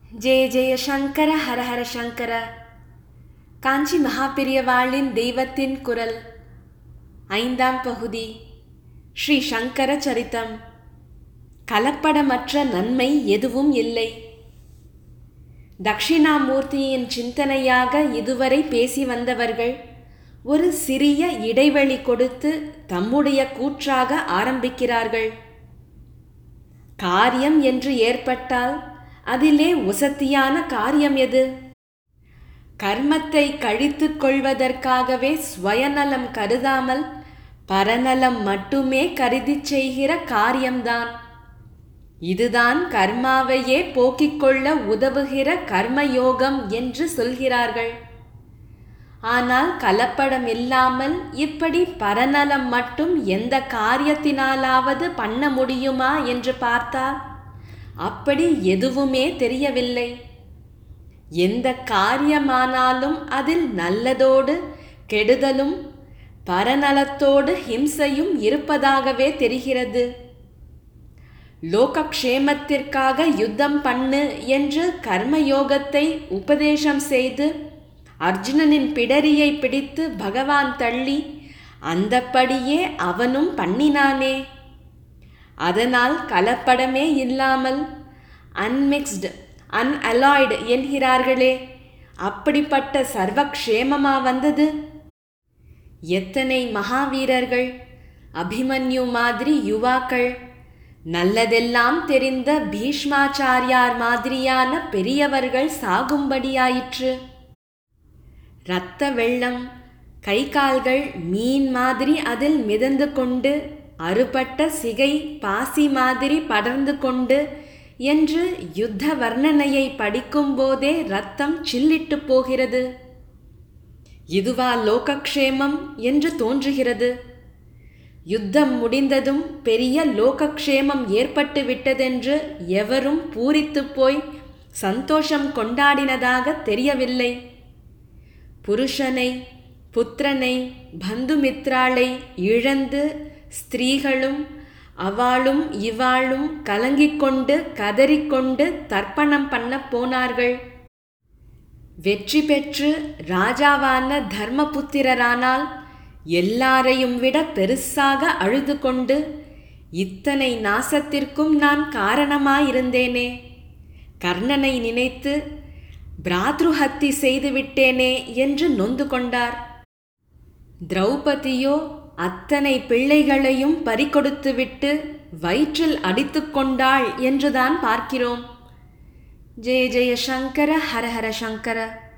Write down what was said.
ஜெய ஜெய சங்கர ஹர ஹர சங்கர காஞ்சி மகாபெரியவாளின் தெய்வத்தின் குரல் ஐந்தாம் பகுதி ஸ்ரீ சங்கர சரித்தம் கலப்படமற்ற நன்மை எதுவும் இல்லை தக்ஷிணாமூர்த்தியின் சிந்தனையாக இதுவரை பேசி வந்தவர்கள் ஒரு சிறிய இடைவெளி கொடுத்து தம்முடைய கூற்றாக ஆரம்பிக்கிறார்கள் காரியம் என்று ஏற்பட்டால் அதிலே உசத்தியான காரியம் எது கர்மத்தை கழித்துக் கொள்வதற்காகவே ஸ்வயநலம் கருதாமல் பரநலம் மட்டுமே கருதிச் செய்கிற காரியம்தான் இதுதான் கர்மாவையே போக்கிக் கொள்ள உதவுகிற கர்மயோகம் என்று சொல்கிறார்கள் ஆனால் கலப்படம் இல்லாமல் இப்படி பரநலம் மட்டும் எந்த காரியத்தினாலாவது பண்ண முடியுமா என்று பார்த்தால் அப்படி எதுவுமே தெரியவில்லை எந்த காரியமானாலும் அதில் நல்லதோடு கெடுதலும் பரநலத்தோடு ஹிம்சையும் இருப்பதாகவே தெரிகிறது லோகக்ஷேமத்திற்காக யுத்தம் பண்ணு என்று கர்மயோகத்தை உபதேசம் செய்து அர்ஜுனனின் பிடரியை பிடித்து பகவான் தள்ளி அந்தப்படியே அவனும் பண்ணினானே அதனால் கலப்படமே இல்லாமல் அன்மிக்ஸ்டு அன்அலாய்டு என்கிறார்களே அப்படிப்பட்ட சர்வக்ஷேமமா வந்தது எத்தனை மகாவீரர்கள் அபிமன்யு மாதிரி யுவாக்கள் நல்லதெல்லாம் தெரிந்த பீஷ்மாச்சாரியார் மாதிரியான பெரியவர்கள் சாகும்படியாயிற்று இரத்த வெள்ளம் கை கால்கள் மீன் மாதிரி அதில் மிதந்து கொண்டு அறுபட்ட சிகை பாசி மாதிரி படர்ந்து கொண்டு என்று யுத்த வர்ணனையை படிக்கும்போதே ரத்தம் சில்லிட்டு போகிறது இதுவா லோகக்ஷேமம் என்று தோன்றுகிறது யுத்தம் முடிந்ததும் பெரிய லோகக்ஷேமம் ஏற்பட்டு விட்டதென்று எவரும் பூரித்து போய் சந்தோஷம் கொண்டாடினதாக தெரியவில்லை புருஷனை புத்திரனை பந்துமித்ராளை இழந்து ஸ்திரீகளும் அவளும் இவாளும் கலங்கிக் கொண்டு கதறிக்கொண்டு தர்ப்பணம் பண்ண போனார்கள் வெற்றி பெற்று ராஜாவான தர்மபுத்திரரானால் எல்லாரையும் விட பெருசாக அழுது கொண்டு இத்தனை நாசத்திற்கும் நான் காரணமாயிருந்தேனே கர்ணனை நினைத்து பிராத்ருஹத்தி செய்துவிட்டேனே என்று நொந்து கொண்டார் திரௌபதியோ அத்தனை பிள்ளைகளையும் பறிகொடுத்துவிட்டு வயிற்றில் அடித்து கொண்டாள் என்றுதான் பார்க்கிறோம் ஜெய ஜெய சங்கர ஹர ஹர சங்கர